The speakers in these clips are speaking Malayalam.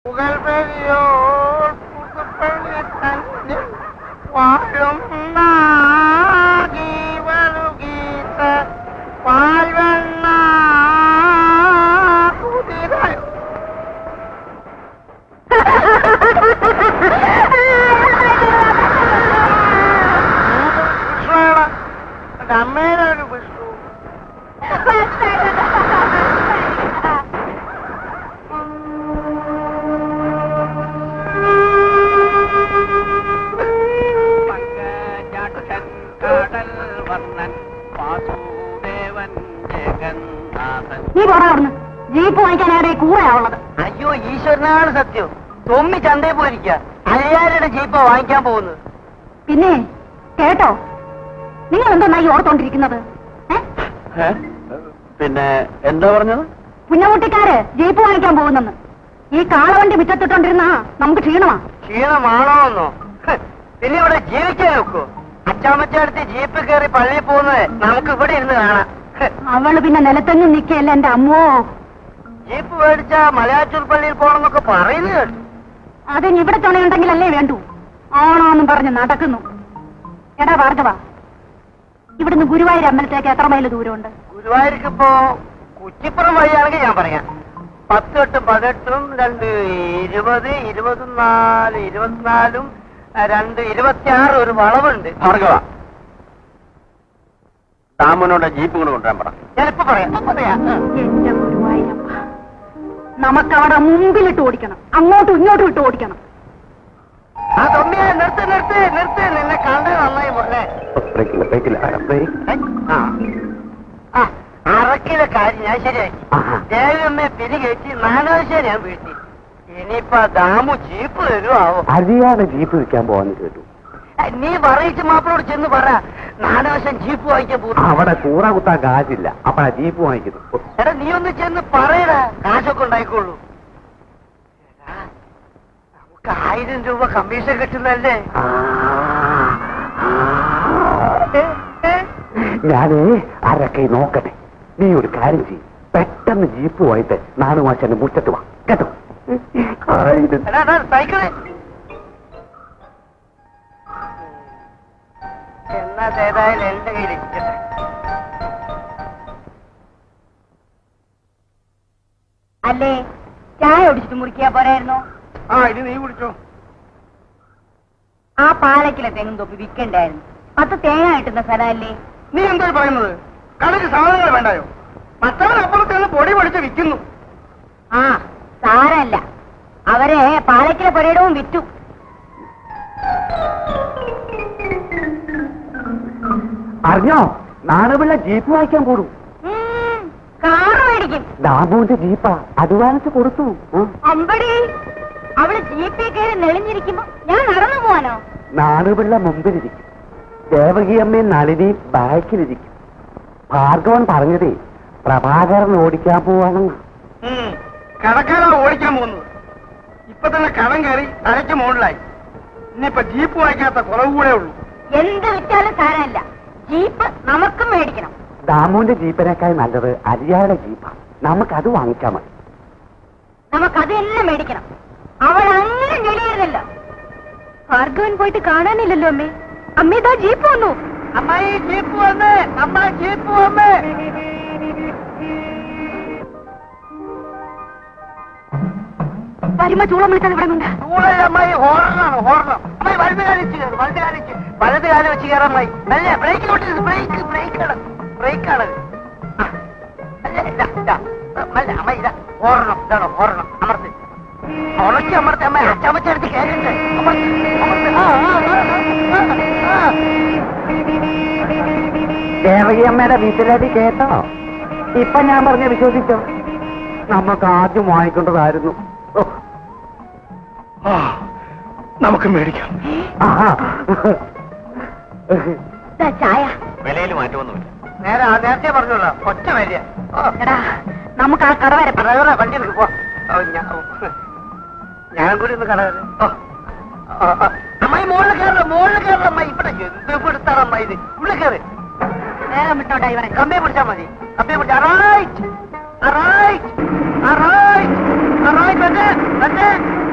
പുകൽപെരിയോർ പുതുപ്പള്ളി തന്നെ വാഴും ജീവനുഗീത പാൽവണ്ണ കുതിരയോ അമ്മയുടെ ഒരു വിഷ്ണു പങ്കജാക്ഷൻ കടൽ വർണ്ണൻ വാസുദേവൻ ജഗന്നാഥൻ നീ പോടാ അവിടുന്ന് ജീപ്പ് വാങ്ങിക്കാനാണ് കൂടെയാ ഉള്ളത് അയ്യോ ഈശ്വരനാണ് സത്യം തൊമ്മി ചന്തയിൽ പോയിരിക്ക അയ്യാരുടെ ജീപ്പാ വാങ്ങിക്കാൻ പോകുന്നത് പിന്നെ കേട്ടോ നിങ്ങൾ എന്താ ഈ ഓർത്തോണ്ടിരിക്കുന്നത് ഏ പിന്നെ എന്താ പറഞ്ഞത് പുന്നമുട്ടിക്കാര് ജീപ്പ് വാങ്ങിക്കാൻ പോകുന്നെന്ന് ഈ കാളവണ്ടി മുറ്റത്തിട്ടോണ്ടിരുന്നാ നമുക്ക് ക്ഷീണമാ ക്ഷീണമാണോ എന്നോ ഹ്, പിന്നെ ഇവിടെ ജീവിക്കാൻ നോക്കൂ അച്ചാമ്മച്ചടുത്ത് ജീപ്പ് കയറി പള്ളിയിൽ പോകുന്നത് നമുക്ക് ഇവിടെ ഇരുന്ന് കാണാം ഹ്, അവള് പിന്നെ നിലത്തെങ്ങും നിക്കയല്ല എന്റെ അമ്മോ ജീപ്പ് മേടിച്ച മലയാറ്റൂർ പള്ളിയിൽ പോകണമെന്നൊക്കെ പറയുന്നത് കേട്ടു അതിന് ഇവിടെ തുണയുണ്ടെങ്കിലല്ലേ വേണ്ടു ആണോന്നും പറഞ്ഞ് നടക്കുന്നു എടാ ഭാർഗവ ഇവിടുന്ന് ഗുരുവായൂർ അമ്പലത്തേക്ക് എത്ര മൈൽ ദൂരമുണ്ട് ഗുരുവായൂർക്ക് ഇപ്പോ കുറ്റിപ്പുറം വഴിയാണെങ്കിൽ ഞാൻ പറയാം പത്ത് എട്ടും പതിനെട്ടും രണ്ട് ഇരുപത് ഇരുപതും നാല് ഇരുപത്തിനാലും ആ, രണ്ട് ഇരുപത്തിയാറ് ഒരു വളവുണ്ട് ഭാർഗവ ദാമനോട് ജീപ്പ് കൊണ്ട് കൊണ്ടുവരാൻ പറ ഞാനിപ്പോ പറയാം ഇപ്പൊ പറയാം ആ. എന്റെ ഗുരുവായൂരപ്പ നമുക്കവിടെ മുമ്പിലിട്ട് ഓടിക്കണം അങ്ങോട്ടും ഇങ്ങോട്ടും ഇട്ട് ഓടിക്കണം ആ തൊമ്മിയെ നിർത്ത് നിർത്ത് നിർത്ത് നിന്നെ കണ്ടത് നന്നായി പോലെ ബ്രേക്കില്ല ബ്രേക്കില്ല ബ്രേക്ക് ആ ആ അറക്കിലെ കാര്യം ഞാൻ ശരിയാക്കി ആഹാ. ദേവിയമ്മയെ പിരികേറ്റി നാലാഴ്ച ഞാൻ വീട്ടി ഇനിയിപ്പോ ദാമു ജീപ്പ് തരുവാവോ അരിയാണ് ജീപ്പ് വിൽക്കാൻ പോവാന്ന് കേട്ടു നീ പറയിച്ച് മാപ്പിളോട് ചെന്ന് പറ നാലാവശ്യം ജീപ്പ് വാങ്ങിക്കാൻ പോകുന്നു അവിടെ കൂറ കുത്താൻ കാശില്ല അപ്പൊ ആ ജീപ്പ് വാങ്ങിക്കുന്നു എടാ നീ ഒന്ന് ചെന്ന് പറയടാ കാശൊക്കെ ഉണ്ടായിക്കോളൂ എടാ, നമുക്ക് ആയിരം രൂപ കമ്മീഷൻ കിട്ടുന്നല്ലേ ഏ, ഏ? ഞാനേ ആരൊക്കെ നോക്കട്ടെ നീ ഒരു കാര്യം ചെയ്യും പെട്ടെന്ന് ജീപ്പ് വാങ്ങിട്ട് നാണുമാശന്റെ മുറ്റത്ത് വാ കേട്ടോ ആയിരം എടാ, എടാ, സൈക്കിള് എന്നാ ഏതായാലും എന്റെ കയ്യിൽ ഇരിക്കട്ടെ അല്ലേ ചായ ഒടിച്ചിട്ട് മുറിക്കാ പോരായിരുന്നോ ആ ഇത് നീ കുടിച്ചോ ആ പാലക്കിലെ തെങ്ങും തൊപ്പി വിൽക്കണ്ടായിരുന്നു പത്ത് തേങ്ങ കിട്ടുന്ന സ്ഥലമല്ലേ നീ എന്താ പറയുന്നത് കടക്ക് സാധനങ്ങൾ വേണ്ടായോ മറ്റവൻ അപ്പുറത്ത് നിന്ന് പൊടി പൊടിച്ച് വിൽക്കുന്നു ആ സാരല്ല അവരെ പാലക്കിലെ പുരയിടവും വിറ്റു അറിഞ്ഞോ നാണുപിള്ള ജീപ്പ് വാങ്ങിക്കാൻ കൂടും ഉം, കാറ് മേടിക്കും ദാമുവിന്റെ ജീപ്പാ അഡ്വാൻസ് കൊടുത്തു ഉം. അമ്പടി അവള് ജീപ്പിൽ കയറി നെളിഞ്ഞിരിക്കുമ്പോ ഞാൻ നടന്നു പോവാനോ നാണുപിള്ള മുമ്പിലിരിക്കും ദേവകിയമ്മയും നളിനി ബാക്കിലിരിക്കും ഭാർഗവൻ പറഞ്ഞതേ പ്രഭാകരൻ ഓടിക്കാൻ പോവാണെന്ന് കടക്കാരാണ് ഓടിക്കാൻ പോകുന്നത് ഇപ്പൊ തന്നെ കടം കയറി തലയ്ക്ക് മുകളിലായി ഇനിയിപ്പൊ ജീപ്പ് വാങ്ങിക്കാത്ത കുറവ് കൂടെ ഉള്ളൂ എന്ത് വിറ്റാലും സാരമില്ല ജീപ്പ് നമുക്കും മേടിക്കണം ദാമുവിന്റെ ജീപ്പിനേക്കാൾ നല്ലത് അരിയാടെ ജീപ്പാ നമുക്കത് വാങ്ങിച്ചാൽ മതി നമുക്കത് തന്നെ മേടിക്കണം അവൾ അങ്ങനെ ഞെളിയായിരുന്നല്ലോ ഭാർഗവൻ പോയിട്ട് കാണാനില്ലല്ലോ അമ്മേ അമ്മ ഇതാ ജീപ്പ് വന്നു അമ്മായി ജീപ്പ് വന്ന് അമ്മ ജീപ്പ് വന്ന് വരുമ്പോ ചൂളം വിളിച്ചാൽ ഇവിടെ ഉണ്ട് ചൂള അമ്മായി ഹോറനാണ് ഹോറണം അമ്മായി വലത് കാലിച്ച് കയറും വലത് കാലിച്ച് വലത് കാലം വെച്ച് കയറാൻ അമ്മായി അല്ലേ ബ്രേക്ക് കൊണ്ടിരുന്നു ബ്രേക്ക് ബ്രേക്ക് ആണ് ബ്രേക്ക് ആണ് അല്ല അമ്മായി ഇതാ ഹോറണം ഇതാണോ ഹോറണം അമർത്ത് ഉറക്കി അമർത്തി അമ്മ അച്ചമച്ചെടുത്ത് കയറിണ്ട് അമർത്ത് അമർത്ത് ആ ആ ആ, ആ ആ ദേവകിയമ്മയുടെ വീട്ടിലേക്ക് കേട്ടോ ഇപ്പൊ ഞാൻ പറഞ്ഞ വിശ്വസിച്ചോ നമുക്ക് ആദ്യം വാങ്ങിക്കേണ്ടതായിരുന്നു ഓ, നമുക്ക് മേടിക്കാം ആഹാ. ദാ ചായ വിലയിൽ മാറ്റമൊന്നുമില്ല നേരെ ആ നേരത്തെ പറഞ്ഞോളാം ഒറ്റ വരിക ഓ എടാ നമുക്ക് ആ കട വരെ പോകാം. ഡ്രൈവറെ വണ്ടി എടുക്ക് പോ ഓ, ഞാ- ഓ. ഞാൻ കൂടി ഒന്ന് കട വരെ. ഓ. ആ, ആ. അമ്മായി മുകളിൽ കയറണം മുകളിൽ കയറണം അമ്മായി ഇവിടെ എന്ത് പിടുത്താണ് അമ്മായി ഇത് ഉള്ളിൽ കയറി വേഗം വിട്ടോ ഡ്രൈവറെ കമ്പിയെ പിടിച്ചാൽ മതി കമ്പിയെ പിടിച്ച റൈറ്റ് റൈറ്റ് റൈറ്റ് റൈറ്റ് വന്ന് വന്ന്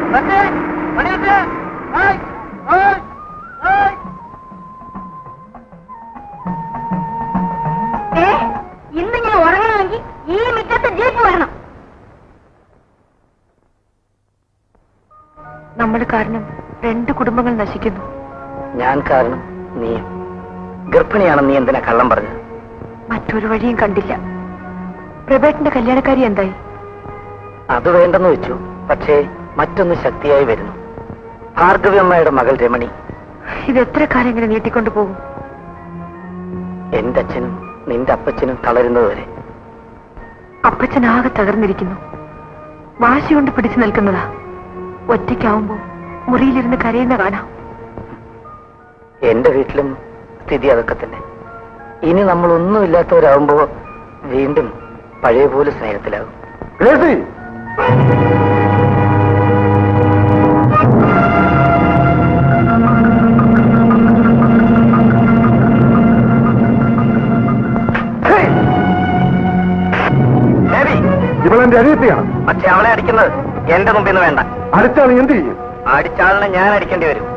നമ്മൾ കാരണം രണ്ട് കുടുംബങ്ങൾ നശിക്കുന്നു ഞാൻ കാരണം നീ ഗർഭിണിയാണ് നീ എന്തിനാ കള്ളം പറഞ്ഞത് മറ്റൊരു വഴിയും കണ്ടില്ല പ്രഭേട്ടന്റെ കല്യാണക്കാരി എന്തായി അത് വേണ്ടെന്ന് വെച്ചു പക്ഷേ മറ്റൊന്ന് ശക്തിയായി വരുന്നു ഭാർഗവി അമ്മയുടെ മകൾ രമണി ഇത് എത്ര കാലം ഇങ്ങനെ നീട്ടിക്കൊണ്ടു പോകും എന്റെ അച്ഛനും നിന്റെ അപ്പച്ചനും തളരുന്നതുവരെ അപ്പച്ചനാകെ തകർന്നിരിക്കുന്നു വാശി കൊണ്ട് പിടിച്ചു നിൽക്കുന്നതാ ഒറ്റയ്ക്കാവുമ്പോ മുറിയിലിരുന്ന് കരയുന്ന കാണാം എന്റെ വീട്ടിലും സ്ഥിതി അതൊക്കെ തന്നെ ഇനി നമ്മൾ ഒന്നുമില്ലാത്തവരാകുമ്പോ വീണ്ടും പഴയ പോലെ സ്നേഹത്തിലാകും ഗ്രേസി ഹേയ്! ദേവി ഇവളെന്റെ അനിയത്തിയാണ് പക്ഷെ അവളെ അടിക്കുന്നത് എന്റെ മുമ്പിൽ നിന്ന് വേണ്ട അടുത്താണ് എന്ത് ചെയ്യും അടിച്ചാളിനെ ഞാൻ അടിക്കേണ്ടി വരും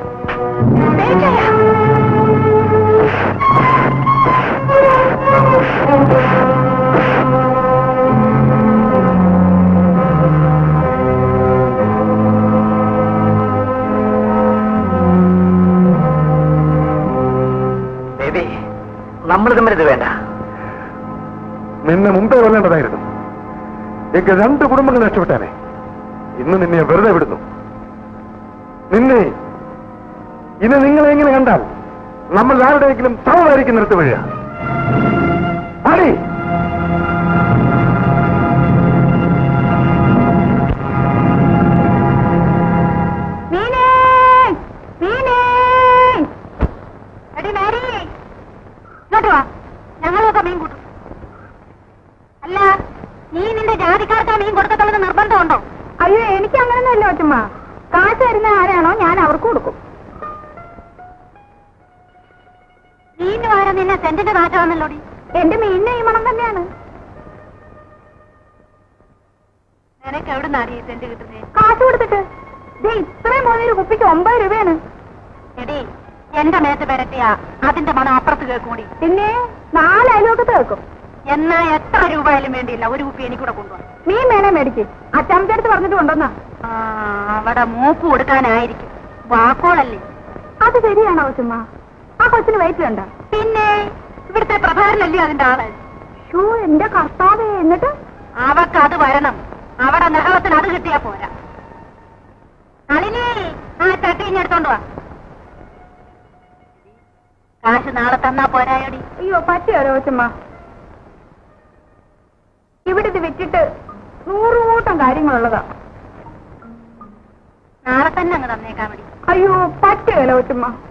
ബേബി നമ്മൾ തമ്മിൽ ഇത് വേണ്ട നിന്നെ മുമ്പേ കൊല്ലേണ്ടതായിരുന്നു എങ്കിൽ രണ്ട് കുടുംബങ്ങൾ രക്ഷപ്പെട്ടേനെ ഇന്ന് നിന്നെ വെറുതെ വിടുന്നു നിന്നെ ഇന്ന് നിങ്ങളെ എങ്ങനെ കണ്ടാൽ നമ്മൾ ആരുടെയെങ്കിലും സൗമായിരിക്കും നിർത്തി വീഴുക ആടി മീനേ മീനേ എടി മേരി ഇങ്ങോട്ട് വാ ഞങ്ങളൊക്കെ മീൻ കൂട്ടും അല്ല നീ നിന്റെ ജാതിക്കാർക്ക് മീൻ കൊടുക്കത്തുള്ളത് നിർബന്ധമുണ്ടോ അയ്യോ എനിക്ക് അങ്ങനൊന്നുമല്ല ഒറ്റമ്മ കാശ് തരുന്ന ആരാണോ ഞാൻ അവർക്ക് കൊടുക്കും മീൻ വാരം നിന്നെ സെന്റിന്റെ നാറ്റമാണല്ലോടി എന്റെ മീനിന് ഈ മണം തന്നെയാണ് നിനക്ക് എവിടെ നിന്നാണ് ഈ സെന്റ് കിട്ടുന്നേ കാശ് കൊടുത്തിട്ട് ദേ ഇത്രയും പോകുന്ന കുപ്പിക്ക് ഒമ്പത് രൂപയാണ് എടി എന്റെ മേത്ത് പെരട്ടിയ അതിന്റെ മണം അപ്പുറത്ത് കേൾക്കൂടി പിന്നെ നാല് അയലോക്കത്ത് വെക്കും എന്നാ എത്ര രൂപയായാലും വേണ്ടിയില്ല ഒരു കുപ്പി എനിക്കൂടെ കൊണ്ടുപോകാം മീൻ വേണേ മേടിക്ക് അച്ചാമ്മന്റെ അടുത്ത് പറഞ്ഞിട്ട് കൊണ്ടുവന്നാ ആ, അവിടെ മൂപ്പ് കൊടുക്കാനായിരിക്കും വാക്കോളല്ലേ അത് ശരിയാണോ ചുമ്മ ആ കൊച്ചിന് വയറ്റിലുണ്ടോ പിന്നെ ഇവിടുത്തെ പ്രധാനല്ലേ അതിന്റെ ആള് ഷൂ എന്റെ കർത്താവേ എന്നിട്ട് അവക്ക് അത് വരണം അവിടെ നഹളത്തിന് അത് കിട്ടിയാ പോരാ നളിനി ആ ചട്ടി ഇനി എടുത്തോണ്ട് വാ കാശ് നാളെ തന്നാ പോരായോടി അയ്യോ പറ്റിയോ രോച്ചമ്മ ഇവിടെ ഇത് വിറ്റിട്ട് നൂറ് കൂട്ടം കാര്യങ്ങളുള്ളതാ നാളെ തന്നെ അങ്ങ് തന്നേക്കാൻ വേണ്ടി അയ്യോ പറ്റുകയല്ലോ കൊച്ചുമ്മ